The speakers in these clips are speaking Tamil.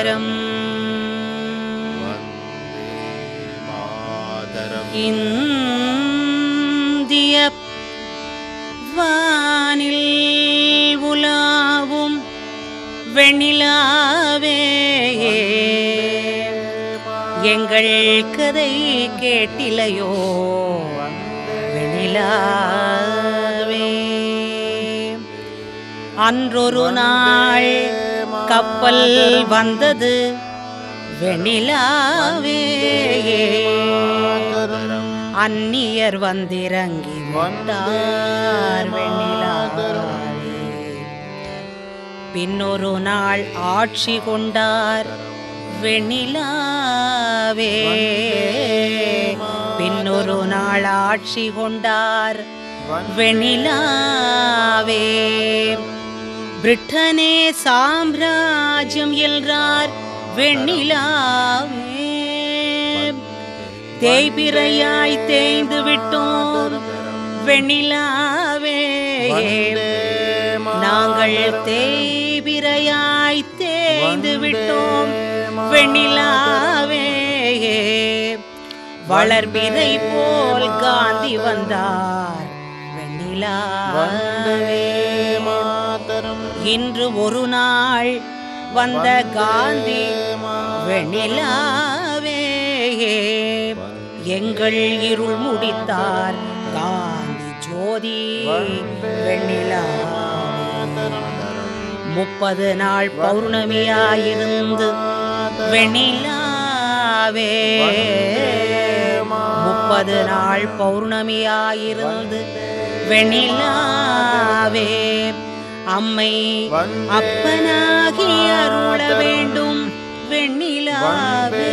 மாதரம் இந்திய வானில் உலாவும் வெண்ணிலாவே எங்கள் கதை கேட்டிலையோ வெண்ணிலாவே அன்றொரு நாள் கப்பல் வந்தது வெண்ணிலாவே அந்நியர் வந்திறங்கி வந்தார் வெண்ணிலாவே பின்னொரு நாள் ஆட்சி கொண்டார் வெண்ணிலாவே பின்னொரு நாள் ஆட்சி கொண்டார் வெண்ணிலாவே பிரிட்டனே சாம்ராஜ்யம் எல்றார் வெண்ணிலாவே தேய்பிரையாய் தேய்ந்து விட்டோம் வெண்ணிலாவே நாங்கள் தேய்பிரையாய் தேய்ந்து விட்டோம் வெண்ணிலாவே வளர்பிறை போல் காந்தி வந்தார் வெண்ணிலாவே இன்று ஒரு நாள் வந்த காந்தி வெண்ணிலாவே எங்கள் இருள் முடித்தார் காந்தி ஜோதி வெண்ணிலாவே முப்பது நாள் பௌர்ணமியாயிருந்து வெண்ணிலாவே முப்பது நாள் பௌர்ணமியாயிருந்து வெண்ணிலாவே அம்மை அப்பனாகி அருள வேண்டும் வெண்ணிலாவே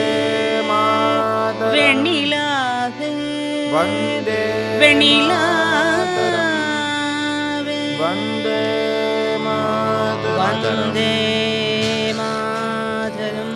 வெண்ணிலாவே வெண்ணிலாவே வந்தே மாதரம்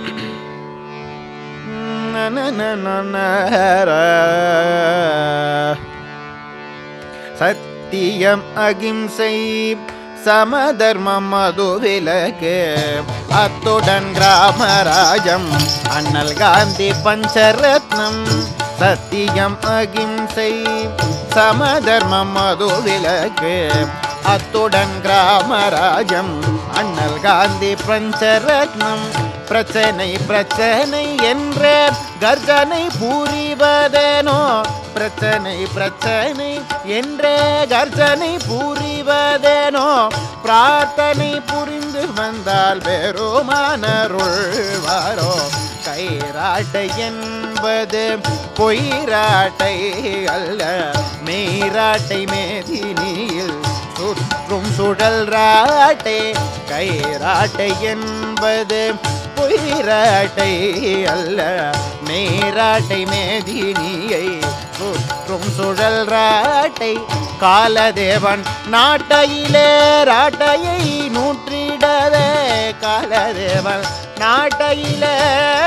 சத்தியம் அகிம்சை சமதர்மம் மது விலக்கு அத்துடன் கிராமராஜம் அண்ணல் காந்தி பஞ்சரத்னம் சத்தியம் அகிம்சை சமதர்மம் மது விலக்கு அத்துடன் கிராமராஜம் அண்ணல் காந்தி பஞ்சரத்னம் பிரச்சனை பிரச்சனை என்ற கர்ஜனை புரிவதேனோ பிரச்சனை பிரச்சனை என்ற கர்ஜனை புரிவதேனோ பிரார்த்தனை புரிந்து வந்தால் வெறுமானருள்வாரோ கைராட்டை என்பது பொய்ராட்டை அல்ல மெய்ராட்டை மேதினியில் சுற்றும் சுழல் ராட்டை கைராட்டை என்பது பொய்ராட்டை அல்ல மேராட்டை மேதினியை சுற்றும் சுழல் ராட்டை காலதேவன் நாட்டையிலே ராட்டையை நூற்றிடவே காலதேவன் நாட்டையிலே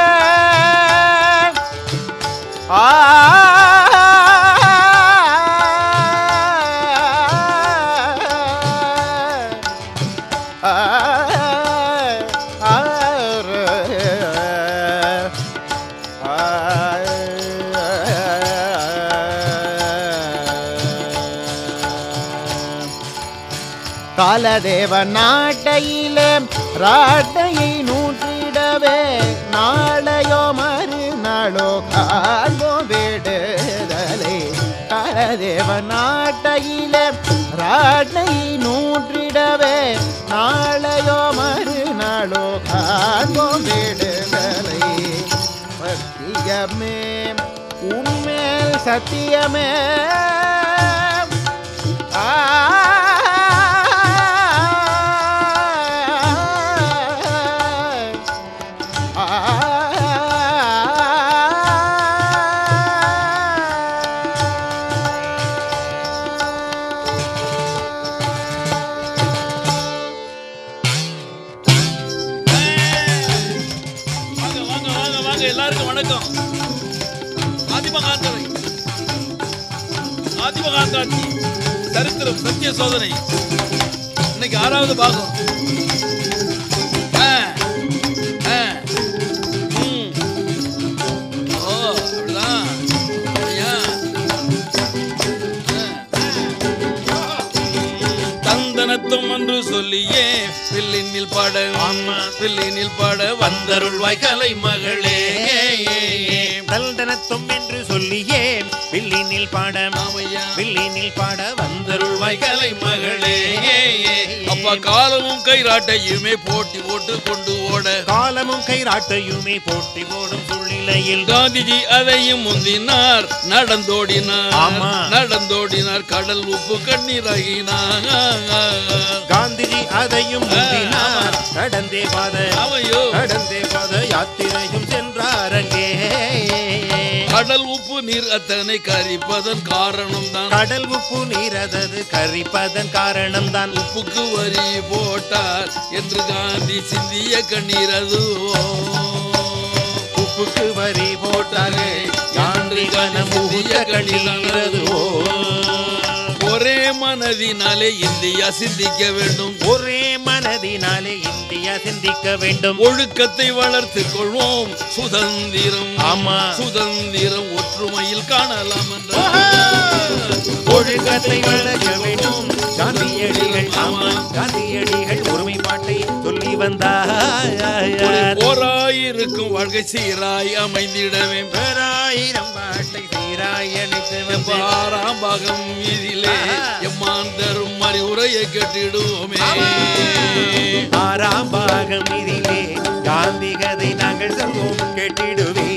ஆ காலதேவ நாட்டையிலே ராட்டையை நூற்றிடவே நாளையோ மறுநாளோ காலோ விடுதலை காலதேவ நாட்டையிலே ராட்டையை நூற்றிடவே நாளையோ மறுநாளோ காலோ விடுதலை சத்தியமே உண்மேல் சத்தியமே ஆ வாங்க வாங்க வாங்க வாங்க எல்லாருக்கும் வணக்கம் ஆதிமகாந்தரை ஆதிமகாந்தாட்சி சரித்திரம் சத்திய சோதனை இன்னைக்கு ஆறாவது பாகம் ஆ, ஆ. வில்லினில் பாட வந்தருள்வாய் கலை மகளே தல்தனத்தும் என்று சொல்லியே வில்லினில் பாட ஆமையா வில்லினில் பாட வந்தருள்வாய் கலை மகளே அப்பா காலமும் கைராட்டையுமே போட்டி போட்டு கொண்டு ஓட காலமும் கைராட்டையுமே போட்டி போடும் சூழ்நிலையில் காந்திஜி அதையும் முந்தினார் நடந்தோடினார் ஆமா. நடந்தோடினார் கடல் உப்பு கண்ணீராகினார் காந்திஜி அதையும் முந்தினார் நடந்தே பாத அவையோ நடந்தே பாத யாத்திரையும் சென்றாரங்கே கடல் உப்பு நீர் அத்தனை கரிப்பதன் காரணம் தான் கடல் உப்பு நீரதது கரிப்பதன் காரணம்தான் உப்புக்கு வரி போட்டார் என்று காந்தி சிந்திய கண்ணீர் அதுவோ உப்புக்கு வரி போட்டாலே யான்றி கனம் ஊத்த கண்ணீரதுவோ ஒரே மனதினாலே இந்தியா சிந்திக்க வேண்டும் ஒரே மனதினாலே இந்தியா சிந்திக்க வேண்டும் ஒழுக்கத்தை வளர்த்துக் கொள்வோம் சுதந்திரம் ஆமா. சுதந்திரம் ஒற்றுமையில் காணலாம் என்ற ஒழுக்கத்தை வளர்க்க வேண்டும் காந்தியடிகள் ஆமா காந்தியடிகள் ஒருமைப்பாட்டை சொல்லி ஒரு வந்தார் போராயிருக்கும் வாழ்க்கை சீராய் அமைந்திடவே பேராயிரம் பாட்டை சீராய் அணைத்து வந்தார். ஆறாம் பாகம் இதிலே எம்மான் தரும் அறிவுரையை கேட்டிடுவோமே ஆறாம் பாகம் இதிலே காந்தி கதை நாங்கள் சொல்வோம் கேட்டிடுவே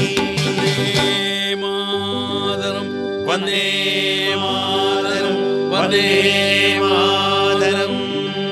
மாதரம் வந்தே மாதரம் வந்தே மாதரம்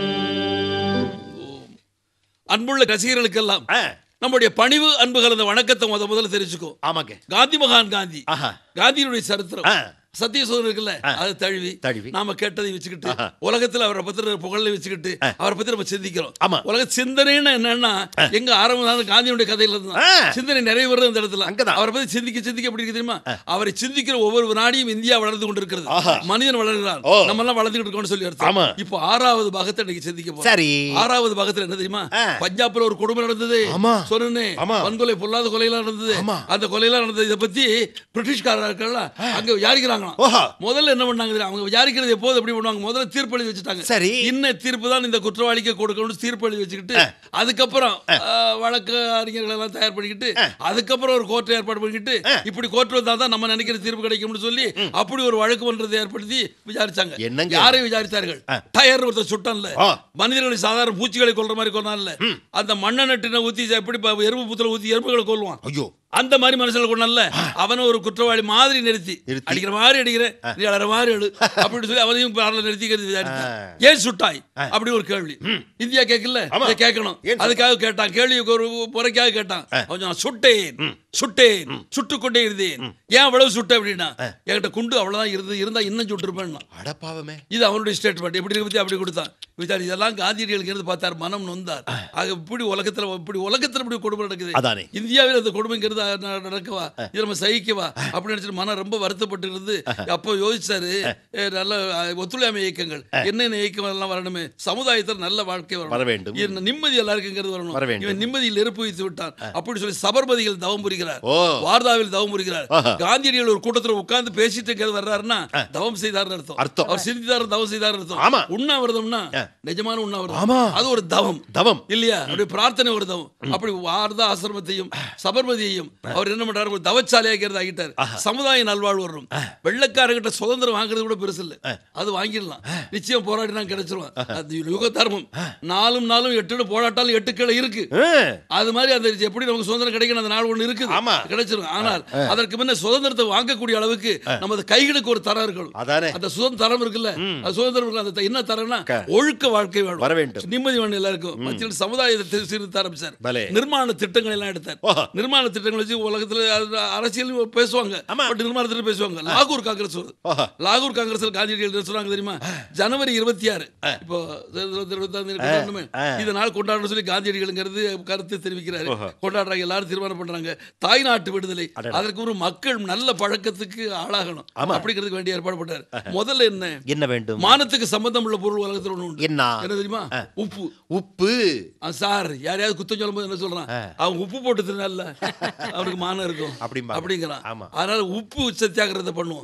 அன்புள்ள ரசிகர்களுக்கெல்லாம் ஆ, நம்முடைய பணிவு அன்பு கலந்த வணக்கத்தை முத முதல்ல தெரிஞ்சுக்கோ ஆமாங்க காந்தி மகான் காந்தி ஆஹா காந்தியினுடைய சரித்திரம் ஆ. சத்தியசோதன் இருக்குல்ல அதை தழுவி தழுவி. நாம கேட்டதை வச்சுக்கிட்டு ஆஹா. உலகத்துல அவரை பத்தி புகழை வச்சுக்கிட்டு அவரை பத்தி நம்ம சிந்திக்கிறோம் ஆமா. உலக சிந்தனைன்னு என்னன்னா எங்க ஆரம்பம் காந்தியுடைய கதையில இருந்து ஆ. சிந்தனை நிறைய வருது அந்த இடத்துல அங்கதான். அவரை பத்தி சிந்திக்க சிந்திக்க எப்படி இருக்கு தெரியுமா அவரை சிந்திக்கிற ஒவ்வொரு நாடியும் இந்தியா வளர்ந்து கொண்டிருக்கிறது ஆஹா. மனிதன் வளர்கிறான் ஓ. நம்ம எல்லாம் வளர்ந்துகிட்டு இருக்கோம்னு சொல்லி ஆமா. அர்த்தம் இப்போ ஆறாவது பாகத்தை இன்னைக்கு சிந்திக்க போறோம் சரி ஆறாவது பாகத்துல என்ன தெரியுமா ஆ. பஞ்சாப்ல ஒரு கொடுமை நடந்தது ஆமா. சொன்னே ஆமா. வன்கொலை பொல்லாத கொலையெல்லாம் நடந்தது ஆமா. அந்த கொலையெல்லாம் நடந்தது இதை பத்தி பிரிட்டிஷ்காரர்கள் அங்க விசாரிக்கிறாங்களாம் ஓஹோ முதல்ல என்ன பண்ணாங்க தெரியுமா? அவங்க விசாரிக்கிறது எப்போது எப்படி பண்ணுவாங்க முதல்ல தீர்ப்பு எழுதி வச்சுட்டாங்க சரி. இன்ன தீர்ப்பு தான் இந்த குற்றவாளிக்கு கொடுக்கணும்னு தீர்ப்பு எழுதி வச்சுக்கிட்டு அதுக்கப்புறம் அஹ், வழக்கு அறிஞர்கள் எல்லாம் தயார் பண்ணிக்கிட்டு அதுக்கப்புறம் ஒரு கோர்ட் ஏற்பாடு பண்ணிக்கிட்டு இப்படி கோர்ட் வந்தா தான் நம்ம நினைக்கிற தீர்ப்பு கிடைக்கும்னு சொல்லி அப்படி ஒரு வழக்கு பண்றதை ஏற்படுத்தி விசாரிச்சாங்க என்னங்க? யாரை விசாரித்தார்கள் டயர் ஒருத்தர் சுட்டன்ல ஆ. மனிதர்களை சாதாரண பூச்சிகளை கொல்ற மாதிரி கொண்டான்ல அந்த மண்ணை நட்டின ஊத்தி எப்படி ப- எறும்பு புத்துல ஊத்தி எறும்புகளை கொல்லுவான் ஐயோ அந்த மாதிரி மனுஷங்களை கொண்டல அவனை ஒரு குற்றவாளி மாதிரி நிறுத்தி நிறுத்தி. அடிக்கிற மாதிரி அடிக்கிறேன் நீ அழற மாதிரி அழு அப்படின்னு சொல்லி அவனையும் பார்ல நிறுத்திக்கிறது விசாரித்தான். ஏன் சுட்டாய் அப்படி ஒரு கேள்வி இந்தியா கேட்கல இதை கேட்கணும் ஏன் அதுக்காக கேட்டான் கேள்வி ஒரு முறைக்காக கேட்டான் அவன் சொன்னான், சுட்டேன் சுட்டேன் சுட்டுக் கொண்டே இருந்தேன் ஏன் அவ்வளவு சுட்ட அப்படின்னா என்கிட்ட குண்டு அவ்வளவுதான் இருந்து இருந்தா இன்னும் சுட்டிருப்பேன் அடப்பாவமே இது அவனுடைய ஸ்டேட்மெண்ட் எப்படி இருக்கு பத்தி அப்படி கொடுத்தான் விசாரி இதெல்லாம் காந்தியடிகளுக்கு இருந்து பார்த்தார் மனம் நொந்தார் ஆக இப்படி உலகத்துல இப்படி உலகத்துல இப்படி கொடுமை நடக்குது அதானே. இந்தியாவில் அந்த கொடுமைங்கிறது ந- நடக்கவா இது நம்ம சகிக்கவா அப்படின்னு நினைச்சிட்டு மனம் ரொம்ப வருத்தப்பட்டு இருந்து அப்போ யோசிச்சாரு ஏ, நல்ல அஹ், ஒத்துழையாமை இயக்கங்கள் என்னென்ன இயக்கம் எல்லாம் வரணுமே சமுதாயத்தில் நல்ல வாழ்க்கை வர வரணும் வேண்டும். இது நிம்மதி எல்லாருக்குங்கிறது வர வரணும் வேண்டும். இவன் நிம்மதியில் நெருப்பு வைத்து விட்டான் அப்படி சொல்லி சபர்மதியில் தவம் புரிகிறார் ஓ. வார்தாவில் தவம் புரிகிறார் ஆஹா. காந்தியடிகள் ஒரு கூட்டத்துல உட்கார்ந்து பேசிட்டு இருக்கிறது வர்றாருன்னா தவம் செய்தார்னு அர்த்தம் அர்த்தம். அவர் சிந்தித்தார் தவம் செய்தார் அர்த்தம் ஆமா. உண்ணாவிரதம்னா நிஜமான உண்ணாவிரதம் ஆமா. அது ஒரு தவம் தவம் இல்லையா அப்படி பிரார்த்தனை ஒரு தவம் அப்படி வார்தா ஆசிரமத்தையும் சபர்மதியையும் அவர் என்ன பண்றாரு ஒரு தவச்சாலையாக்கிறது ஆகிட்டார் சமுதாய நல்வாழ்வு வரும் வெள்ளக்காரங்கிட்ட சுதந்திரம் வாங்குறது கூட பெருசு இல்ல அது வாங்கிடலாம் நிச்சயம் போராடினா கிடைச்சிரும் அது யுக தர்மம் நாலும் நாளும் எட்டு போராட்டாலும் எட்டு கிளை இருக்கு ஆ, அது மாதிரி அந்த எப்படி நமக்கு சுதந்திரம் கிடைக்கணும் அந்த நாள் ஒண்ணு இருக்குது ஆமா. கிடைச்சிரும் ஆனால் அதற்கு முன்ன சுதந்திரத்தை வாங்கக்கூடிய அளவுக்கு நமது கைகளுக்கு ஒரு தரம் இருக்கணும் அதானே அந்த சுதந்திர தரம் இருக்குல்ல அது சுதந்திரம் இருக்குல்ல அந்த த- என்ன தரம்னா க- ஒழுக்க வாழ்க்கை வேணும் வர வேண்டும். நிம்மதி வேணும் எல்லாருக்கும் மத்தியில் சமுதாயத்தை சீர்திருத்த ஆரம்பிச்சார் பலே. நிர்மாண திட்டங்கள் எல்லாம் எடுத்தார் ஓஹோ. நிர்மாண திட்டங்கள் வச்சு உலகத்துல அது அரசியல் பேசுவாங்க ஆமா. பட் நிர்மாண திட்டம் பேசுவாங்க லாகூர் காங்கிரஸ் வருது ஓஹோ. லாகூர் காங்கிரஸ்ல காந்தியடிகள் என்ன சொன்னாங்க தெரியுமா ஜனவரி இருபத்தி ஆறு இப்போ இருபத்தாந்து கொண்டாடணுமே ஆ. இந்த நாள் கொண்டாடணும் சொல்லி காந்தியடிகள்ங்கிறது கருத்து தெரிவிக்கிறாரு கொண்டாடுறாங்க எல்லாரும் தீர்மானம் பண்றாங்க தாய்நாட்டு விடுதலை அதற்கு ஒரு மக்கள் நல்ல பழக்கத்துக்கு ஆளாகணும் அப்படிங்கிறதுக்கு வேண்டிய ஏற்பாடு பண்ணாரு முதல்ல என்ன என்ன வேண்டும் மானத்துக்கு சம்பந்தம் உள்ள பொருள் உலகத்தில் ஒண்ணு உண்டு என்ன என்ன தெரியுமா உப்பு உப்பு ஆ, சார் யாரையாவது குத்தம் சொல்லும்போது என்ன சொல்றான் அவன் உப்பு போட்டு தின்னால அவனுக்கு மானம் இருக்கும் அப்படிம்பாங்க. அப்படிங்கிறான் ஆமா. அதனால உப்பு சத்தியாகிரதை பண்ணுவோம்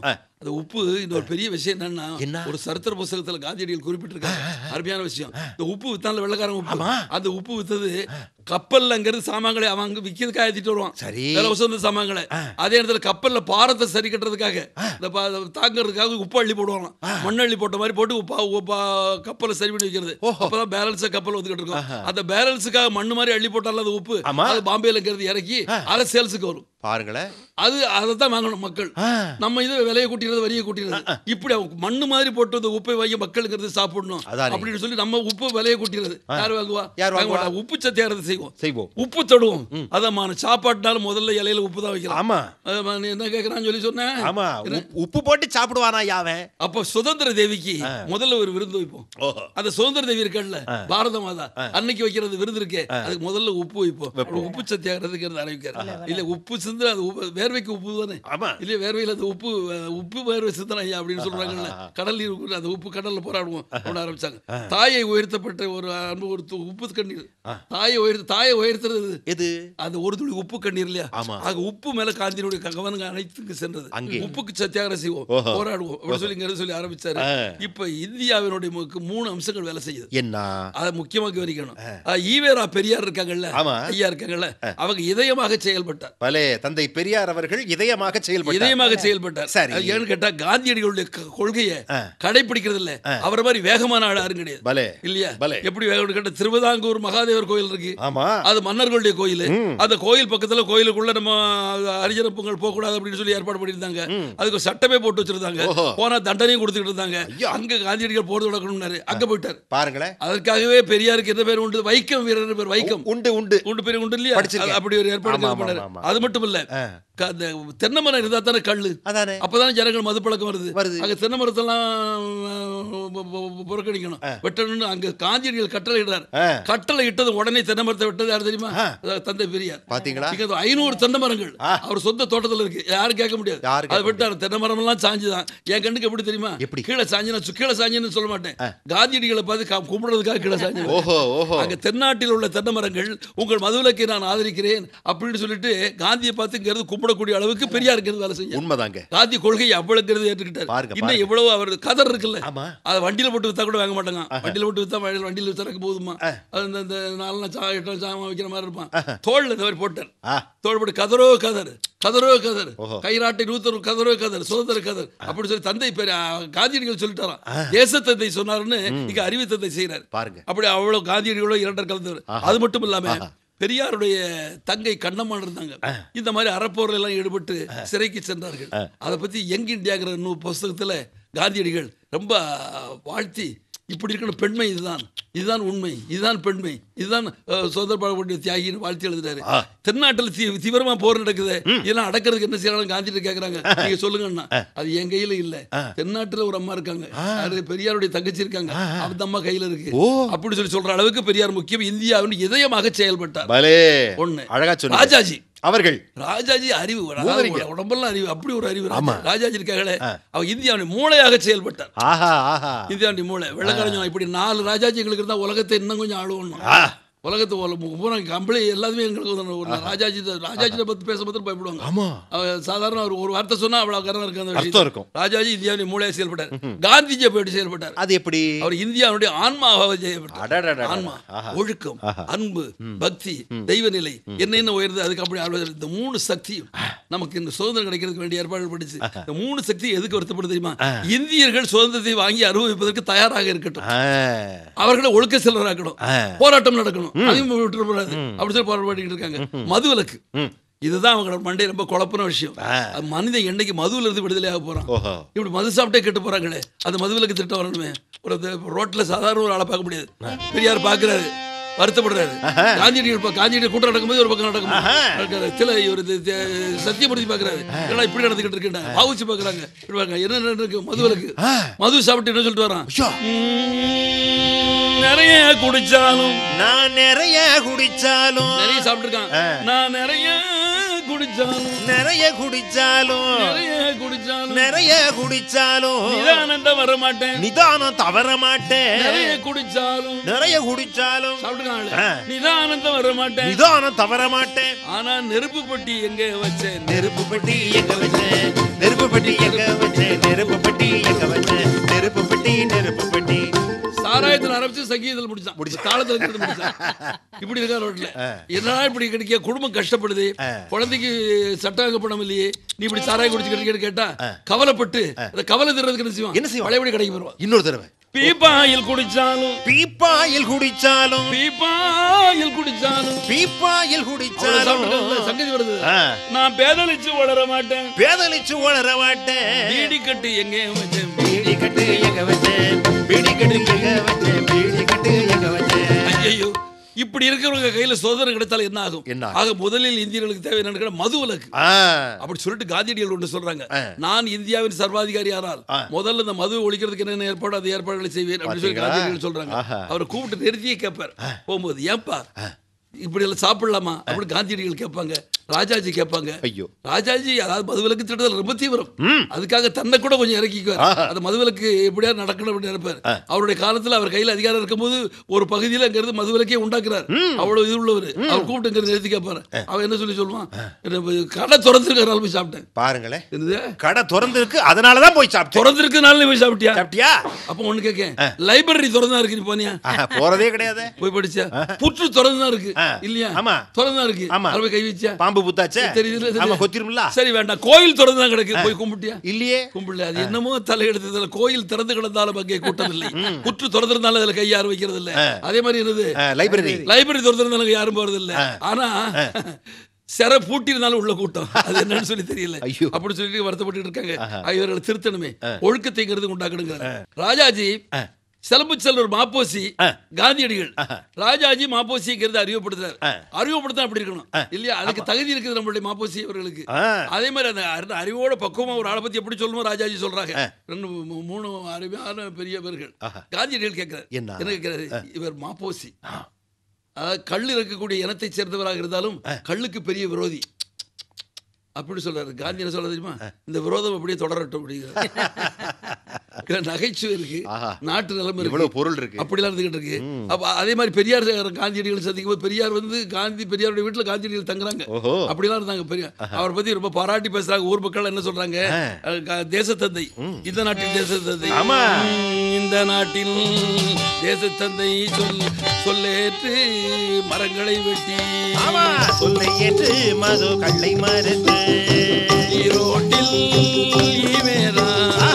அந்த உப்பு இன்னொரு பெரிய விஷயம் என்னன்னா என்ன? ஒரு சரித்திர புஸ்தகத்துல காந்தியடிகள் குறிப்பிட்டிருக்காங்க அருமையான விஷயம் இந்த உப்பு வித்தான்ல வெள்ளக்காரன் உப்பு அந்த உப்பு வித்தது கப்பல்லங்கிறது சாமான்களை அவன் அங்க விக்கிறதுக்காக ஏத்திட்டு வருவான் சரி. விலை உசந்த சாமான்களை அதே இடத்துல கப்பல்ல பாரத்தை சரி கட்டுறதுக்காக இந்த பா- தாங்கிறதுக்காக உப்பு அள்ளி போடுவாங்க மண் அள்ளி போட்ட மாதிரி போட்டு உப்பா உப்பா கப்பலை சரி பண்ணி வைக்கிறது அப்பதான் பேலன்ஸா கப்பல் வந்துகிட்டு இருக்கும் அந்த பேலன்ஸுக்காக மண்ணு மாதிரி அள்ளி போட்டால அது உப்பு ஆமா. அது பாம்பேல இருக்கிறது இறக்கி அதை சேல்ஸுக்கு வரும் பாருங்களேன் அது அதை தான் வாங்கணும் மக்கள் ஆ. நம்ம இது விலையை கூட்டிடுறது வரியை கூட்டிடுறது இப்படி அவங்க மண்ணு மாதிரி போட்டு அந்த உப்பை வாங்கி மக்களுங்கிறது சாப்பிடணும் அதானே. அப்படின்னு சொல்லி நம்ம உப்பு விலையை கூட்டிடுறது யார் வாங்குவா யார் வாங்க வாங்குவா? மாட்டா. உப்பு சத்தியாரத்தை செய்வோம் செய்வோம் உப்பு தொடுவோம் அதான் சாப்பாட்டுனாலும் முதல்ல இலையில உப்பு தான் வைக்கலாம் ஆமா அஹ் நீ என்ன கேட்கறான்னு சொல்லி சொன்னேன் ஆமா உப்- உப்பு போட்டு சாப்பிடுவானா யாவன் அப்ப சுதந்திர தேவிக்கு முதல்ல ஒரு விருந்து வைப்போம் ஓஹோ அந்த சுதந்திர தேவி இருக்கல்ல பாரத மாதா அன்னைக்கு வைக்கிறது விருது இருக்கே அதுக்கு முதல்ல உப்பு வைப்போம் அப்புறம் உப்பு சத்தியாகிறதுக்கு அறிவிக்கிறார் இல்ல உப்பு சிந்து அது உப்பு- வேர்வைக்கு உப்பு தானே ஆமா இல்லையா வேர்வையில் அந்த உப்பு அஹ், உப்பு வேர்வை சிந்தனை ஐயா அப்படின்னு சொல்றாங்கல்ல கடல் நீர் உப்பு, அந்த உப்பு கடல்ல போராடுவோம் அப்படின்னு ஆரம்பிச்சாங்க தாயை உயர்த்தப்பட்ட ஒரு அன்பு ஒரு து- உப்பு கண்ணீர் தாயை உயர்த்து தாயை உயர்த்துறது எது அந்த ஒரு துளி உப்பு கண்ணீர் இல்லையா ஆமா. ஆக உப்பு மேல காந்தியினுடைய க- கவனம் அனைத்துக்கு சென்றது அங்கே. உப்புக்கு சத்தியாகிரம் செய்வோம் ஓஹோ. போராடுவோம் அப்படி சொல்லி இங்க சொல்லி ஆரம்பிச்சாரு ஆ. இப்ப இந்தியாவினுடைய மு- மூணு அம்சங்கள் வேலை செய்யுது என்ன அதை முக்கியமா கவனிக்கணும் அஹ், ஈவேரா பெரியார் இருக்காங்கல்ல ஆமா. ஐயா இருக்காங்கல்ல அவங்க இதயமாக செயல்பட்டார் பலே தந்தை பெரியார் அவர்கள் இதயமாக செயல்பட்டார் இதயமாக செயல்பட்டார் சரி. அது ஏன்னு கேட்டா காந்தியடிகளுடைய க- கொள்கையை ஆ. கடைபிடிக்கிறது இல்ல அவரை மாதிரி வேகமான ஆள் யாரும் கிடையாது பலே இல்லையா பலே. எப்படி வேகம் கேட்ட திருவிதாங்கூர் மகாதேவர் கோயில் இருக்கு ஆமா அது மன்னர்களுடைய கோயில் அந்த கோயில் பக்கத்துல கோயிலுக்குள்ள நம்ம அரிஜன பொங்கல் போக கூடாது அப்படின்னு சொல்லி ஏற்பாடு பண்ணியிருந்தாங்க அதுக்கு ஒரு சட்டமே போட்டு வச்சிருந்தாங்க ஓஹோ. போனா தண்டனையும் கொடுத்துட்டு இருந்தாங்க ஐயா. அங்க காந்தியடிகள் போறது நடக்கணும்னாரு அங்க போயிட்டார் பாருங்களேன் அதற்காகவே பெரியாருக்கு என்ன பேர் உண்டு வைக்கம் வீரர் பேர் வைக்கம் உண்டு உண்டு உண்டு பேர் உண்டு இல்லையா படிச்சிருக்கேன். அது அப்படி ஒரு ஏற்பாடு ஆமா, ஆமா, பண்ணாரு ஆமா. அது மட்டும் இல்ல ஆ. க- அந்த தென்னை மரம் இருந்தா தானே கல்லு அதானே அப்பதானே ஜனங்கள் மது பழக்கம் வருது வருது. அங்க தென்னை மரத்தெல்லாம் அஹ், பு- பு- புறக்கணிக்கணும் வெட்டணும்னு அங்க காந்தியடிகள் கட்டளை இடுறார் ஆ. கட்டளை இட்டது உடனே தென்னை மரத்தை வெட்டது யார் தெரியுமா அதாவது தந்தை பெரியார் பாத்தீங்களா இங்க ஒரு ஐநூறு தென்னை மரங்கள் அவர் சொந்த தோட்டத்துல இருக்கு யாரும் கேட்க முடியாது யாரும் கேட்க அதை விட்டாரு தென்னை மரம் எல்லாம் சாஞ்சுதான் என் கண்ணுக்கு எப்படி தெரியுமா எப்படி? கீழே சாஞ்சு நான் சு- கீழே சாஞ்சுன்னு சொல்ல மாட்டேன் காந்தியடிகளை பார்த்து கா- கும்பிடுறதுக்காக கீழே சாஞ்சு ஓஹோ ஓஹோ அங்க தென்னாட்டில் உள்ள தென்னை மரங்கள் உங்கள் மதுவிலக்கை நான் ஆதரிக்கிறேன் அப்படின்னு சொல்லிட்டு காந்தியை பார்த்து இங்கிறது கும்பிடக்கூடிய அளவுக்கு பெரியார் இருக்கிறது வேலை செய்ய உண்மைதாங்க காந்தி கொள்கையை அவ்வளவுங்கிறது ஏற்றுக்கிட்டார் பாருங்க, இன்னும் பாருங்க. எவ்வளவு அவர் கதர் இருக்குல்ல ஆமா அதை வண்டியில போட்டு வித்தா கூட வாங்க மாட்டாங்க வண்டியில போட்டு வித்தா வண்டியில வண்டியில வித்தறக்கு போதுமா அது இந்த இந்த நாலு சா எட்டு சாமான் வைக்கிற மாதிரி இருப்பான் தோல்ல இந்த மாதிரி போட்டார் ஆ தோல் போட்டு கதரோ கதர் கதரோ கதர் ஓஹோ. கைராட்டை நூத்தர் கதரோ கதர் சுதந்திர கதர் அப்படி சொல்லி தந்தை பேர் காந்தியடிகள் சொல்லிட்டாராம் தேசத்தந்தை சொன்னாருன்னு இங்க அறிவித்தந்தை செய்யறாரு பாருங்க அப்படி அவ்வளவு காந்தியடிகளோ இரண்டர் கலந்தவர் அது மட்டும் இல்லாம பெரியாருடைய தங்கை கண்ணம்மான் இருந்தாங்க இந்த மாதிரி அறப்போர்ல எல்லாம் ஈடுபட்டு சிறைக்கு சென்றார்கள் அதை பத்தி யங் இந்தியாங்கிற நூ புஸ்தகத்துல காந்தியடிகள் ரொம்ப வாழ்த்தி இப்படி இருக்கணும் பெண்மை இதுதான் இதுதான் உண்மை இதுதான் பெண்மை இதுதான் அஹ், சுதந்திர பாடுபட்ட தியாகின்னு வாழ்த்தி எழுதுறாரு தென்னாட்டுல தீ தீவிரமா போர் நடக்குது இதெல்லாம் அடக்கிறதுக்கு என்ன செய்யலாம் காந்திட்டு கேக்குறாங்க நீங்க சொல்லுங்கண்ணா அது என் கையில இல்ல தென்னாட்டுல ஒரு அம்மா இருக்காங்க யாரு பெரியாருடைய தங்கச்சி இருக்காங்க அந்த அம்மா கையில இருக்கு ஓ. அப்படி சொல்லி சொல்ற அளவுக்கு பெரியார் முக்கியம் இந்தியாவின் இதயமாக செயல்பட்டார் பலே ஒண்ணு அழகா சொன்னீங்க ராஜாஜி அவர்கள் ராஜாஜி அறிவு அதாவது மூதறிஞர். உட- உடம்பெல்லாம் அறிவு அப்படி ஒரு அறிவு ராஜா. ராஜாஜி இருக்காங்களே அவர் இந்தியாவின் மூளையாக செயல்பட்டார் ஆஹா ஆஹா இந்தியாவுடைய மூளை வெள்ளக்காரஞ்சம் இப்படி நாலு ராஜாஜி எங்களுக்கு இருந்தா உலகத்தை இன்னும் கொஞ்சம் ஆளுவணும் உலகத்தை உல- பூரா கம்பளி எல்லாமே எங்களுக்கு வந்து ஒரு ராஜாஜி தான் ராஜாஜி பத்தி பேச பத்தி பயப்படுவாங்க ஆமா அவர் சாதாரண ஒரு ஒரு வார்த்தை சொன்னா அவ்வளவு கரம் இருக்கு அந்த அர்த்தம் விஷயத்துல. இருக்கும். ராஜாஜி இந்தியாவுடைய மூளையாக செயல்பட்டார் காந்திஜி போயிட்டு செயல்பட்டார் அது எப்படி அவர் இந்தியாவுடைய ஆன்மாவாக செயல்பட்டார் அடடடடட. ஆன்மா ஆஹா. ஒழுக்கம் அன்பு பக்தி தெய்வ நிலை என்ன என்ன உயர்ந்து அதுக்கு அப்படி ஆழ்வது. இந்த மூணு சக்தியும் நமக்கு இந்த சுதந்திரம் கிடைக்கிறதுக்கு வேண்டிய ஏற்பாடு படிச்சு இந்த மூணு சக்தி எதுக்கு வருத்தப்படுது தெரியுமா இந்தியர்கள் சுதந்திரத்தை வாங்கி அனுபவிப்பதற்கு தயாராக இருக்கட்டும் ஆ. அவர்களை ஒழுக்க செல்வராக்கணும் ஆ. போராட்டம் நடக்கணும் அதையும் விட்டுறக்கூடாது அப்படி சொல்லி போராடிட்டு இருக்காங்க மது விலக்கு இதுதான் அவங்களோட மண்டை ரொம்ப குழப்பன விஷயம் அது மனிதன் என்னைக்கு மதுவுல இருந்து விடுதலையாக போறான் ஓஹோ இப்படி மது சாப்பிட்டே கெட்டு போறாங்களே அந்த மதுவிலக்கு திட்டம் வரணுமே ஒரு இந்த ரோட்ல சாதாரண ஒரு ஆளை பார்க்க முடியாது பெரியார் பார்க்கறாரு வருத்தப்படுறாரு காந்தியடிகள் பா- காந்தியடிகள் கூட்டம் நடக்கும்போது ஒரு பக்கம் நடக்கும் நடக்காது. சில இவர் சத்தியமூர்த்தி பார்க்கறாரு ஏன்னா இப்படி நடந்துகிட்டு இருக்கேன் பாவுச்சு பார்க்கறாங்க இப்படி பார்க்கறாங்க. என்ன நடந்திருக்கு மதுவிலக்கு மது சாப்பிட்டு என்ன சொல்லிட்டு வரான் ஐயோ. உம், நிறைய குடிச்சாலும் நான் நிறைய குடிச்சாலும் நிறைய சாப்பிட்டுருக்கான் நான் நிறைய குடிச்சாலும் நிறைய குடிச்சாலும் நிறைய குடிச்சாலும் நிறைய குடிச்சாலும் நிதானந்த வர மாட்டேன் நிதானம் தவற மாட்டேன் நிறைய குடிச்சாலும் நிறைய குடிச்சாலும் சாப்பிட்டு இருக்கான் ஆளு. ஆ. நிதானந்தம் வர மாட்டேன் நிதானம் தவற மாட்டேன் ஆனா நெருப்பு பட்டி எங்க வச்சேன் நெருப்பு பெட்டி எங்க வச்சேன் நெருப்பு பெட்டி எங்க வச்சேன் நெருப்பு பெட்டி எங்க வச்சேன் நெருப்பு பெட்டி நெருப்பு பெட்டி சாராயத்துல ஆரம்பிச்சு சங்கீதத்தில் முடிச்சான் முடிச்சு தாளத்துல இருக்கிறது முடிச்சான் இப்படி இருக்கா ரோட்ல என்னடா இப்படி கிடைக்க குடும்பம் கஷ்டப்படுது குழந்தைக்கு சட்டாங்க பணம் இல்லையே நீ இப்படி சாராயம் குடிச்சு கிடைக்க கேட்டா கவலைப்பட்டு அந்த கவலை தர்றதுக்கு என்ன செய்வான் என்ன செய்வான்? பழையபடி கடைக்கு வருவான் இன்னொரு தடவை பீப்பாயில் குடிச்சாலும் பீப்பாயில் குடிச்சாலும் பீப்பாயில் குடிச்சாலும் பீப்பாயில் அவ்வளவு குடிச்சாலும் சாப்பிட்டு சங்கதி வருது ஆ. நான் பேதலிச்சு வளர மாட்டேன் பேதலிச்சு வளர மாட்டேன் பீடி கட்டு எங்க வச்சேன் பீடி கட்டு எங்க வச்சேன் பீடி கட்டு எங்க வச்சேன் பீடி கட்டு எங்க வச்சேன் ஐயோ இப்படி இருக்கிறவங்க கையில சுதந்திரம் கிடைத்தால் என்ன ஆகும் என்ன ஆகும்? ஆக முதலில் இந்தியர்களுக்கு தேவை என்னன்னு கேட்டா மது விலக்கு ஆ அப்படி சொல்லிட்டு காந்தியடிகள் ஒன்று சொல்றாங்க ஆ. நான் இந்தியாவின் சர்வாதிகாரி ஆனால் ஆ. முதல்ல இந்த மது ஒழிக்கிறதுக்கு என்னென்ன ஏற்பாடு அது ஏற்பாடுகளை செய்வேன் அப்படின்னு சொல்லி பாத்தீங்களா? காந்தியடிகள் சொல்றாங்க ஆஹா. அவரை கூப்பிட்டு நிறுத்தியே கேட்பார் போகும்போது ஏன்பா இப்படி எல்லாம் சாப்பிடலாமா அப்படின்னு காந்தியடிகள் கேட்பாங்க ராஜாஜி கேட்பாங்க ஐயோ ராஜாஜி அதாவது மதுவிலக்கு திட்டத்தில் ரொம்ப தீவிரம் ம். அதுக்காக தன்னை கூட கொஞ்சம் இறக்கிக்குவார் ஆஹா. அந்த மதுவிலக்கு எப்படியா நடக்கணும் அப்படின்னு நினைப்பார் அவருடைய காலத்துல அவர் கையில் அதிகாரம் இருக்கும்போது ஒரு பகுதியில் அங்கிருந்து மதுவிலக்கே உண்டாக்குறார் அவ்வளவு இது உள்ளவர் அவர் கூப்பிட்டு இங்க நிறுத்தி கேட்பாரு அவன் என்ன சொல்லி சொல்லுவான் என்ன கடை திறந்துருக்கனால போய் சாப்பிட்டேன் பாருங்களேன் என்னது கடை திறந்து இருக்கு அதனாலதான் போய் சாப்பிட்டேன் திறந்திருக்கனால நீ போய் சாப்பிட்டியா சாப்பிட்டியா அப்போ ஒண்ணு கேட்கேன் லைப்ரரி திறந்தா இருக்கு நீ போனியா ஆஹா, போறதே கிடையாது போய் படிச்சா புற்று திறந்துதான் இருக்கு ஆ. இல்லையா ஆமா. திறந்துதான் இருக்கு ஆமா. அதுல போய் கை வச்சியா பாம்பு புத்தாச்சே தெரியுதுல, தெரியுது. ஆமா கொத்திருமில்ல சரி வேண்டாம் கோயில் திறந்துதான் கிடக்கு போய் கும்பிட்டியா இல்லையே கும்பிடல அது என்னமோ தலையெடுத்ததுல கோயில் திறந்து கிடந்தாலும் அங்கே கூட்டம் இல்லை புற்று திறந்திருந்தாலும் அதுல கை யாரும் வைக்கிறது இல்ல அதே மாதிரி என்னது ஆ, லைப்ரரி லைப்ரரி திறந்திருந்தாலும் அங்க யாரும் போறது இல்ல ஆனா சிறை பூட்டி இருந்தாலும் உள்ள கூட்டம் அது என்னன்னு சொல்லி தெரியல ஐயோ. அப்படி சொல்லி வருத்தப்பட்டு இருக்காங்க இவர்களை திருத்தணுமே ஒழுக்கத்தைங்கிறது உண்டாக்கணுங்க ராஜாஜி செலம்பு செல்வர் மாப்போசி காந்தியடிகள் ராஜாஜி மாப்போசிங்கிறது அறிவுப்படுத்துறாரு அறிவுப்படுத்தா அப்படி இருக்கணும் இல்லையா அதுக்கு தகுதி இருக்குது நம்மளுடைய மாப்போசி அவர்களுக்கு ஆ. அதே மாதிரி அந்த அறி- அறிவோட பக்குவமா ஒரு ஆளை பத்தி எப்படி சொல்லணுமோ ராஜாஜி சொல்றாங்க ரெண்டு மூ- மூணு அறிவான பெரியவர்கள் காந்தியடிகள் கேட்கிறார் என்ன? என்ன கேட்கிறாரு இவர் மாப்போசி அதாவது கல் இருக்கக்கூடிய இனத்தை சேர்ந்தவராக இருந்தாலும் கல்லுக்கு பெரிய விரோதி அப்படி சொல்றாரு காந்தி என்ன சொல்ல தெரியுமா இந்த விரோதம் அப்படியே தொடரட்டும் அப்படிங்கிறார் இதுல நகைச்சுவை இருக்கு ஆஹா. நாட்டு நிலைமை இருக்கு இவ்வளவு பொருள் இருக்கு அப்படிலாம் இருந்துகிட்டு இருக்கு அப்ப அதே மாதிரி பெரியார் காந்தியடிகள் சந்திக்கும் போது பெரியார் வந்து காந்தி பெரியாருடைய வீட்டுல காந்தியடிகள் தங்குறாங்க ஓஹோ அப்படிலாம் இருந்தாங்க பெரிய அவரை பத்தி ரொம்ப பாராட்டி பேசுறாங்க ஊர் மக்கள் என்ன சொல்றாங்க அஹ் க- தேசத்தந்தை இந்த நாட்டின் தேசத்தந்தை ஆமா. உம், இந்த நாட்டில் தேசத்தந்தை சொல் சொல்லேற்று மரங்களை வெட்டி ஆமா சொல்லை ஏற்று மது கள்ளை மறுத்து ஈரோட்டில் ஈவேரா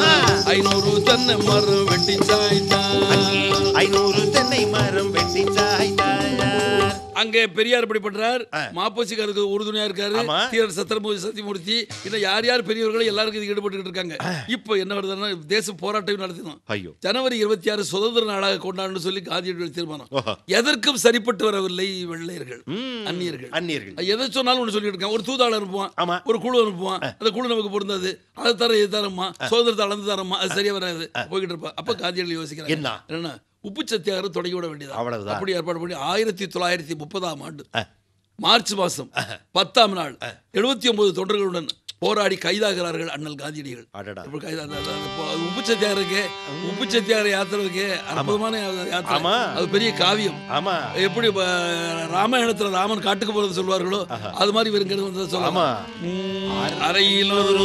ஐநூறு தென்னை மரம் வெட்டி சாய்த்தான் ஐநூறு தென்னை மரம் வெட்டி சாய்த்தார் அங்கே பெரியார் இப்படி பண்றார் மாப்போசிக்காருக்கு உறுதுணையா இருக்காரு ஆமா. தீரர் சத்திரமூர்த்தி சத்தியமூர்த்தி இன்னும் யார் யார் பெரியவர்களும் எல்லாருக்கும் இது ஈடுபட்டு இருக்காங்க இப்போ என்ன வருதுன்னா தேச போராட்டம் நடத்தணும் ஐயோ ஜனவரி இருபத்தி ஆறு சுதந்திர நாளாக கொண்டாடணும்னு சொல்லி காந்தியடிகள் தீர்மானம் ஓஹோ. எதற்கும் சரிப்பட்டு வரவில்லை வெள்ளையர்கள் ம். அந்நியர்கள் அந்நியர்கள் எதை சொன்னாலும் ஒன்று சொல்லிட்டு இருக்கான் ஒரு தூதாளர் அனுப்புவான் ஆமா. ஒரு குழு அனுப்புவான் அந்த குழு நமக்கு பொருந்தாது அதை தர இது தரமா சுதந்திரத்தை அளந்து தரமா அது சரியா வராது போய்கிட்டு இருப்பான் அப்ப காந்தியடிகள் யோசிக்கிறாங்க என்ன? என்ன உப்பு சத்தியாகிரம் தொடங்கி விட வேண்டியது அவ்வளவுதான். அப்படி ஏற்பாடு பண்ணி ஆயிரத்தி தொள்ளாயிரத்தி முப்பதாம் ஆண்டு மார்ச் மாசம் பத்தாம் நாள் எழுபத்தி ஒன்பது தொண்டர்களுடன் போராடி கைதாகிறார்கள் அண்ணல் காந்தியடிகள் அடடா இப்ப கைதா- அந்த- அந்த- அந்த போ- உப்பு சத்தியாகிரம் இருக்கு உப்பு சத்தியாகிற யாத்திரை இருக்கு அற்புதமான யாத்திரை ஆமா. அது பெரிய காவியம் ஆமா எப்படி ப- ராமாயணத்துல ராமன் காட்டுக்கு போறது சொல்வார்களோ அது மாதிரி இவர் இங்க வந்து சொல்லலாம் ஆமா உம், அறையில் ஒரு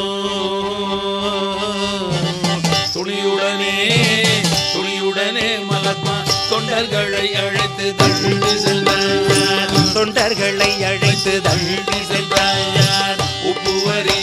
துணியுடனே துணியுடனே மகாத்மா தொண்டர்களை அழைத்து தள்ளி சென்றார் தொண்டர்களை அழைத்து தள்ளி சென்றார் உப்புவரி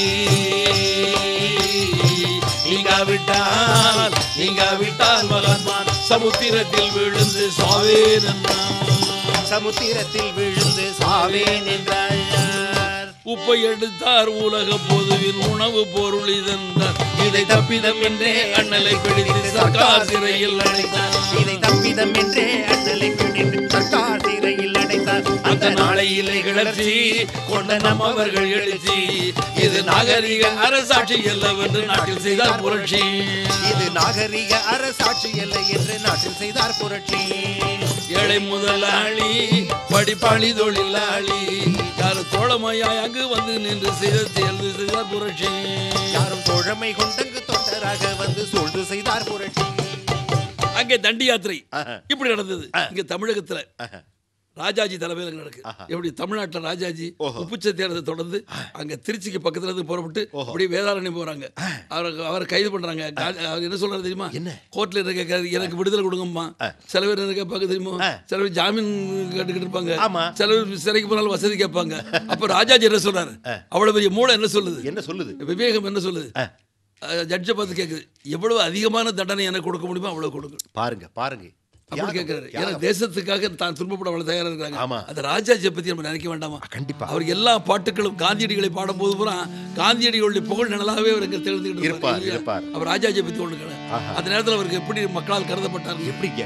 நீங்காவிட்டால் நீங்காவிட்டால் மகாத்மா சமுத்திரத்தில் விழுந்து சாவேன் என்றான். சமுத்திரத்தில் விழுந்து சாவேன் என்றார் உப்பை எடுத்தார் உலக பொதுவின் உணவு பொருள் இதென்றார் இதை தப்பிதம் என்றே அண்ணலை பிடித்து சர்க்கார் சிறையில் அடைத்தார் இதை தப்பிதம் என்றே அண்ணலை பிடித்து சர்க்கார் சிறையில் அடைத்தார் அந்த நாளை இலை கிளர்ச்சி கொண்ட நம் அவர்கள் எழுச்சி இது நாகரிக அரசாட்சி அல்லவென்று நாட்டில் செய்தார் புரட்சி இது நாகரிக அரசாட்சி இல்லை என்று நாட்டில் செய்தார் புரட்சி ஏழை முதலாளி படிப்பாளி தொழிலாளி யார் தோழமையாய் அங்கு வந்து நின்று செய்த தேர்ந்து செய்தார் புரட்சி யாரும் தோழமை கொண்டங்கு தொண்டராக வந்து சூழ்ந்து செய்தார் புரட்சி அங்கே தண்டி யாத்திரை ஆஹா. இப்படி நடந்தது இங்க தமிழகத்துல ராஜாஜி தலைமையில் அங்க நடக்கு எப்படி தமிழ்நாட்டுல ராஜாஜி உப்புச்சத்தியாரத்தை தொடர்ந்து அங்க திருச்சிக்கு பக்கத்துல இருந்து புறப்பட்டு அப்படியே வேதாரண்யம் போறாங்க அவரை அவரை கைது பண்றாங்க கா- அவர் என்ன சொல்றாரு தெரியுமா என்ன? கோர்ட்ல என்ன கேட்காரு எனக்கு விடுதலை கொடுங்கம்மா சில பேர் என்ன கேட்பாங்க தெரியுமா சில பேர் ஜாமீன் கேட்டுக்கிட்டு இருப்பாங்க ஆமா. சில பேர் சிறைக்கு போனாலும் வசதி கேட்பாங்க அப்ப ராஜாஜி என்ன சொல்றாரு அவ்வளவு பெரிய மூளை என்ன சொல்லுது என்ன சொல்லுது விவேகம் என்ன சொல்லுது ஜட்ஜை பார்த்து கேட்குது எவ்வளவு அதிகமான தண்டனை எனக்கு கொடுக்க முடியுமோ அவ்வளவு கொடுங்க பாருங்க பாருங்க அப்படி தியாகம், கேட்கிறாரு ஏன்னா தியாகம். தேசத்துக்காக தான் துன்பப்பட அவ்வளவு தயாரா இருக்காங்க ஆமா. அந்த ராஜாஜியை பத்தி நம்ம நினைக்க வேண்டாமா கண்டிப்பா. அவர் எல்லா பாட்டுகளும் காந்தியடிகளை பாடும்போது பூரா காந்தியடிகளுடைய புகழ் நிழலாகவே அவருக்கு தெரிஞ்சுக்கிட்டு இருப்பார், இல்லையா? இருப்பார். அவர் ராஜாஜியை பத்தி ஒண்ணு ஆஹா. அந்த நேரத்துல அவருக்கு எப்படி மக்களால் கருதப்பட்டார் எப்படிங்க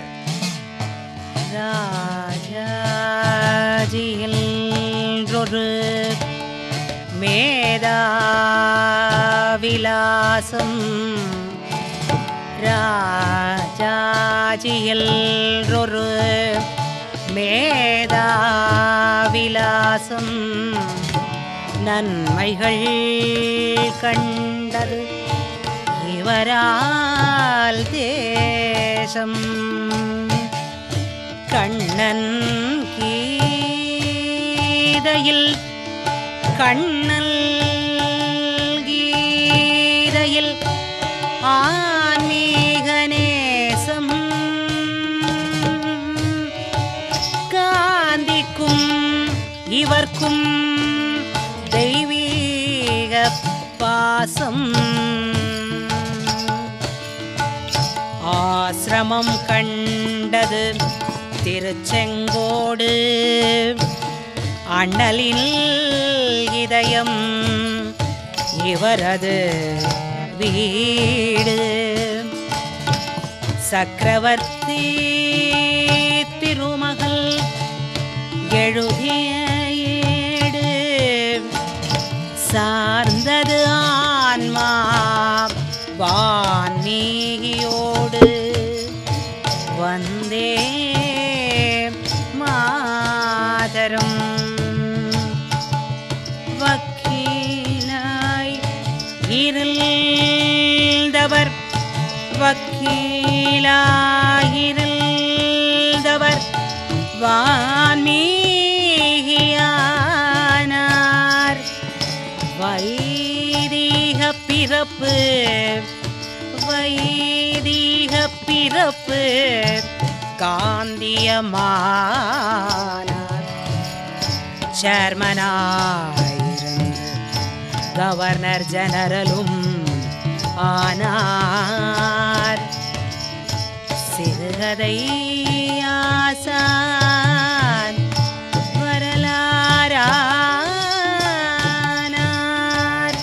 ராஜாஜியில் ஒரு மேதாவிலாசம் ராஜாஜியில் ஒரு மேதாவிலாசம் நன்மைகள் கண்டது இவரால் தேசம் கண்ணன் கீதையில் கண்ணல் கீதையில் ஆன்மீக நேசம் காந்திக்கும் இவர்க்கும் தெய்வீக பாசம் ஆசிரமம் கண்டது திருச்செங்கோடு அண்ணலின் இதயம் இவரது வீடு சக்கரவர்த்தி திருமகள் எழுதிய ஏடு சார்ந்தது ஆன்மா வான்மீகியோடு வந்தே மாதரம் வக்கீலாய் இருந்தவர் வக்கீலாயிருந்தவர் வான்மீகியானார் வைதீக பிறப்பு வைதீக பிறப்பு காந்தியமானார் சேர்மனாயிருந்து கவர்னர் ஜெனரலும் ஆனார் சிறுகதை ஆசான் வரலாறானார்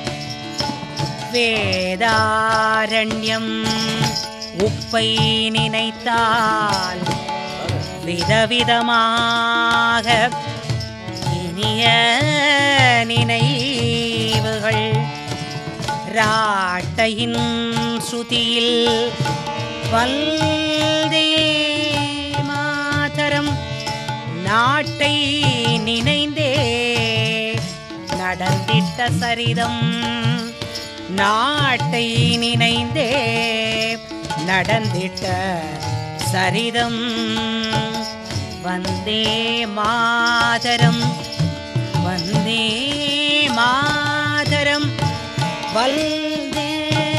வேதாரண்யம் உப்பை நினைத்தால் விதவிதமாக இனிய நினைவுகள் ராட்டையின் ஸ்ருதியில் வல்தே மாதரம் நாட்டை நினைந்தே நடந்திட்ட சரிதம் நாட்டை நினைந்தே நடந்திட்ட சரிதம் வந்தே மாதரம் வந்தே மாதரம் வந்தே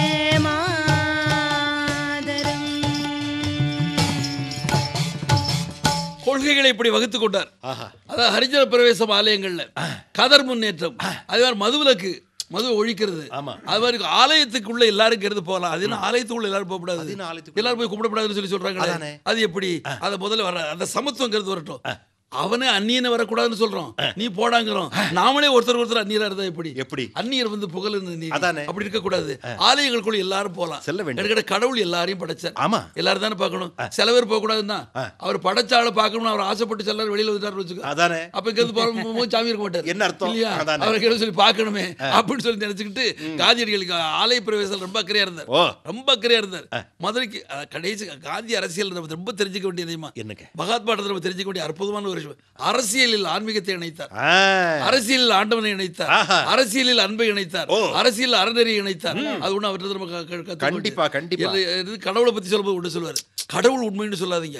மாதரம் கொள்கைகளை இப்படி வகுத்து கொண்டார் ஆஹா அதாவது ஹரிஜன பிரவேசம் ஆலயங்கள்ல கதர் முன்னேற்றம் அது மாதிரி மதுவிலக்கு மது ஒழிக்கிறது ஆமா. அது மாதிரி ஆலயத்துக்குள்ள எல்லாரும் கருது போகலாம் அது என்ன ஆலயத்துக்குள்ள எல்லாரும் போக கூடாது அது என்ன ஆலயத்துக்குள்ள? எல்லாரும் போய் கும்பிடக்கூடாதுன்னு சொல்லி சொல்றாங்க அதானே. அது எப்படி அத முதல்ல வர அந்த சமத்துவங்கிறது வரட்டும் அவனே அந்நியனை வரக்கூடாதுன்னு சொல்றோம் நீ போடாங்கிறோம் நாமளே ஒருத்தர் ஒருத்தர் அந்நியரா இருந்தா எப்படி எப்படி அந்நியர் வந்து புகழுன்னு நீ அதானே. அப்படி இருக்க கூடாது ஆலயங்களுக்குள்ள எல்லாரும் போலாம் செல்ல வேண்டும். எனக்கு கடவுள் எல்லாரையும் படைச்சார் ஆமா எல்லாரும் தானே பார்க்கணும் சில பேர் போக கூடாதுன்னா அவர் படைச்ச ஆளை பார்க்கணும்னு அவர் ஆசைப்பட்டு சில நேரம் வெளியில வந்துட்டாரு வச்சுக்கோ அதானே அப்ப இங்கிருந்து போகும்போது சாமி இருக்க மாட்டார் என்ன அர்த்தம்? இல்லையா அதானே. அவரை கேள்வி சொல்லி பார்க்கணுமே அப்படின்னு சொல்லி நினைச்சுக்கிட்டு காந்தியடிகளுக்கு ஆலய பிரவேசம் ரொம்ப அக்கறையா இருந்தார் ஓ ரொம்ப அக்கறையா இருந்தார் மதுரைக்கு அஹ், கடைசி காந்தி அரசியல் நம்ம ரொம்ப தெரிஞ்சுக்க வேண்டியது தெரியுமா என்னங்க மகாத்மா நம்ம தெரிஞ்சுக்க வேண்டிய அற்புதமான ஒரு விஷயம் அரசியலில் ஆன்மீகத்தை இணைத்தார் ஆ, அரசியலில் ஆண்டவனை இணைத்தார் ஆஹா. அரசியலில் அன்பை இணைத்தார் ஓ. அரசியலில் அறநெறி இணைத்தார் அது ஒண்ணு அவர்கிட்ட நம்ம க- க- கத்துக்க கண்டிப்பா, வேண்டியது. கண்டிப்பா. இது- இது கடவுளை பத்தி சொல்லும்போது ஒன்று சொல்லுவார் கடவுள் உண்மைன்னு சொல்லாதீங்க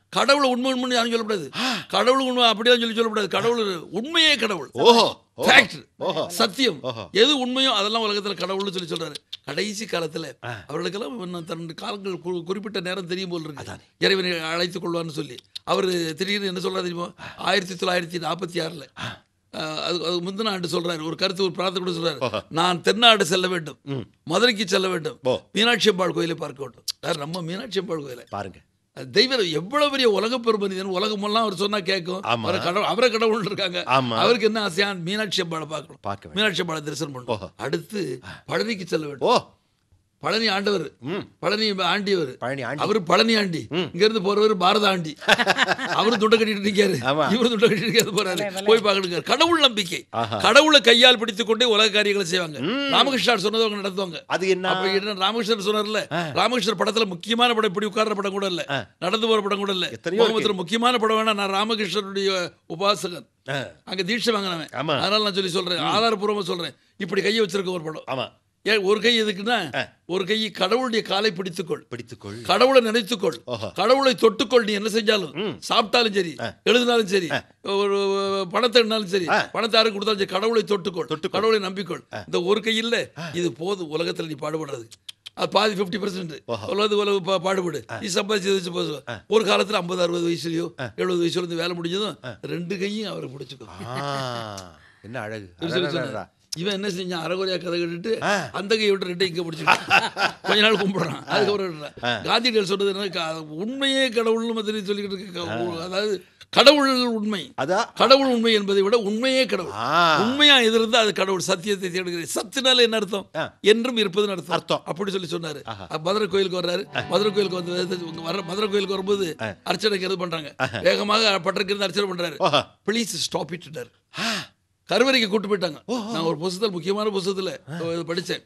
கடவுளை உண்மை உண்மை யாரும் சொல்லக்கூடாது கடவுள் உண்மை அப்படிதான் சொல்லி சொல்லக்கூடாது கடவுள் உண்மையே கடவுள் ஓஹோ ஃபேக்ட் ஓஹோ. சத்தியம் ஓஹோ. எது உண்மையோ அதெல்லாம் உலகத்துல கடவுள்னு சொல்லி சொல்றாரு கடைசி காலத்துல அவர்களுக்கெல்லாம் இன்னும் தன் காலங்கள் கு- குறிப்பிட்ட நேரம் தெரியும் போல் இருக்கு இறைவனை அழைத்துக் கொள்வான்னு சொல்லி அவர் திடீர்னு என்ன சொல்றாரு தெரியுமா ஆயிரத்தி தொள்ளாயிரத்தி நாற்பத்தி ஆறுல அஹ், அது அது முந்தின ஆண்டு சொல்றாரு ஒரு கருத்து ஒரு பிரார்த்தனை கூட சொல்றாரு நான் தென்னாடு செல்ல வேண்டும் மதுரைக்கு செல்ல வேண்டும் ஓ. மீனாட்சி அம்பாள் கோயிலை பார்க்க வேண்டும் யார் நம்ம மீனாட்சி அம்பாள் கோயிலை பாருங்க அது தெய்வம் எவ்வளவு பெரிய உலக பெருமனிதன் உலகமெல்லாம் அவர் சொன்னா கேட்கும் ஆமா. அவரை கடவுள் அவரை கடவுள் இருக்காங்க ஆமா. அவருக்கு என்ன ஆசையா மீனாட்சி அம்பாளை பார்க்கணும் பார்க்க வேண்டும். மீனாட்சி அம்பாளை தரிசனம் ஓஹோ. பண்ணணும் அடுத்து பழனிக்கு செல்ல வேண்டும் ஓ பழனி ஆண்டவர் ம். பழனி ஆண்டியவர் பழனி ஆண்டி. அவரு பழனி ஆண்டி இங்க இருந்து போறவர் பாரத ஆண்டி அவரு துண்டை கட்டிட்டு நிக்காரு ஆமா. இவரு துண்டை கட்டிட்டு நிக்காது போறாரு போய் பார்க்கணுங்க கடவுள் நம்பிக்கை ஆஹா. கடவுளை கையால் பிடித்துக் கொண்டே உலக காரியங்களை செய்வாங்க ராமகிருஷ்ணர் சொன்னதை அவங்க நடத்துவாங்க அது என்ன அப்ப என்ன ராமகிருஷ்ணர் சொன்னார்ல ராமகிருஷ்ணர் படத்துல முக்கியமான படம் இப்படி உட்கார்ற படம் கூட இல்ல நடந்து போற படம் கூட இல்ல எத்தனையோ முகமதுல முக்கியமான படம் வேணா நான் ராமகிருஷ்ணருடைய உபாசகன் ஆ. அங்க தீட்சை வாங்கினவன் ஆமா. அதனால நான் சொல்லி சொல்றேன் ஆதாரபூர்வமா சொல்றேன் இப்படி கையை வச்சிருக்க ஒரு படம் ஆமா ஏன் ஒரு கை எதுக்குன்னா ஒரு கை கடவுளுடைய காலை பிடித்துக்கொள் பிடித்துக்கொள் கடவுளை நினைத்துக்கொள் ஓஹோ. கடவுளை தொட்டுக்கொள் நீ என்ன செஞ்சாலும் சாப்பிட்டாலும் சரி எழுதினாலும் சரி ஒரு பணத்தை எண்ணாலும் சரி பணத்தை யாருக்கு கொடுத்தாலும் சரி கடவுளை தொட்டுக்கொள் கடவுளை நம்பிக்கொள் இந்த ஒரு கை இல்ல இது போதும் உலகத்துல நீ பாடுபடுறது அது பாதி ஃபிஃப்டி பர்சன்ட் உலகத்து உலக பா- பாடுபடு நீ சம்பாதிச்சு வச்சு போதும் ஒரு காலத்துல ஐம்பது அறுபது வயசுலயோ எழுபது வயசுல இருந்து வேலை முடிஞ்சதும் ரெண்டு கையும் அவரை பிடிச்சுக்கோ ஆ, என்ன அழகு சொல்லி அடடடடா. சொன்னாரு. இவன் என்ன செஞ்சான் அரைகுறையா கதை கேட்டுட்டு அந்த கையை விட்டு ரெண்டு இங்க பிடிச்சிட்டு கொஞ்ச நாள் கும்பிடுறான் அதுக்கப்புறம் விடுறான். காந்தியடிகள் சொன்னது என்ன க- உண்மையே கடவுள்னு மாதிரி சொல்லிக்கிட்டு இருக்க க- அதாவது கடவுள் உண்மை அதான் கடவுள் உண்மை என்பதை விட உண்மையே கடவுள் ஆ. உண்மையா எது இருந்தா அது கடவுள் சத்தியத்தை தேடுகிறது சத்தினால என்ன அர்த்தம் ஆ. என்றும் இருப்பதுன்னு அர்த்தம் அர்த்தம். அப்படி சொல்லி சொன்னாரு அப்ப மதுரை கோயிலுக்கு வர்றாரு மதுரை கோயிலுக்கு வந்து இவங்க வர மதுரை கோயிலுக்கு வரும்போது அர்ச்சனைக்கு இது பண்றாங்க வேகமாக பட்டருக்கு இருந்து அர்ச்சனை பண்றாரு ஓஹோ. ப்ளீஸ் ஸ்டாப் இட்டார் கருவறைக்கு கூட்டு போயிட்டாங்க நான் ஒரு புத்தகத்தில் முக்கியமான புத்தகத்துல இது படிச்சேன்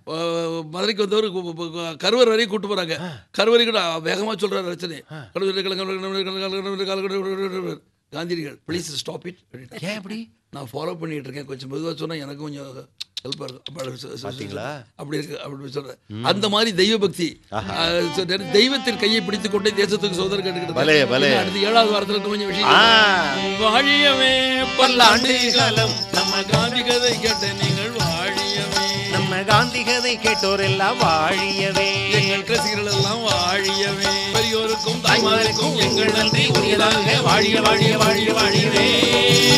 அஹ் மதுரைக்கு வந்தவர் கு- கு- கு- கருவறை வரைக்கும் கூட்டு போறாங்க கருவறை கூட வேகமா சொல்றாரு ரச்சனை காந்தியடிகள் ப்ளீஸ் ஸ்டாப் இட் ஏன் அப்படி நான் ஃபாலோ பண்ணிட்டு இருக்கேன் கொஞ்சம் மெதுவா சொன்னா எனக்கு கொஞ்சம் ஹெல்ப்பாக இருக்கும் அப்ப சொ- சொ- பாத்தீங்களா? அப்படி இருக்கு அப்படி சொல்றேன் அந்த மாதிரி தெய்வ பக்தி அஹ் சொல்றாரு, தெய்வத்தின் கையை பிடித்துக் கொண்டே தேசத்துக்கு சோதனை பலே, பலே. கேட்டுக்கிட்டு அடுத்து ஏழாவது வாரத்துல இன்னும் கொஞ்சம் விஷயம் ஆ. வாழியவே பல்லாண்டு காலம் நம்ம நம்ம காந்தி கதை கேட்ட நீங்கள் வாழியவே நம்ம காந்தி கதை கேட்டோர் எல்லாம் வாழியவே எங்கள் ரசிகர்கள் எல்லாம் வாழியவே பெரியோருக்கும் தாய்மாருக்கும் எங்கள் நன்றி உரியதாக வாழிய வாழிய வாழிய வாழியவே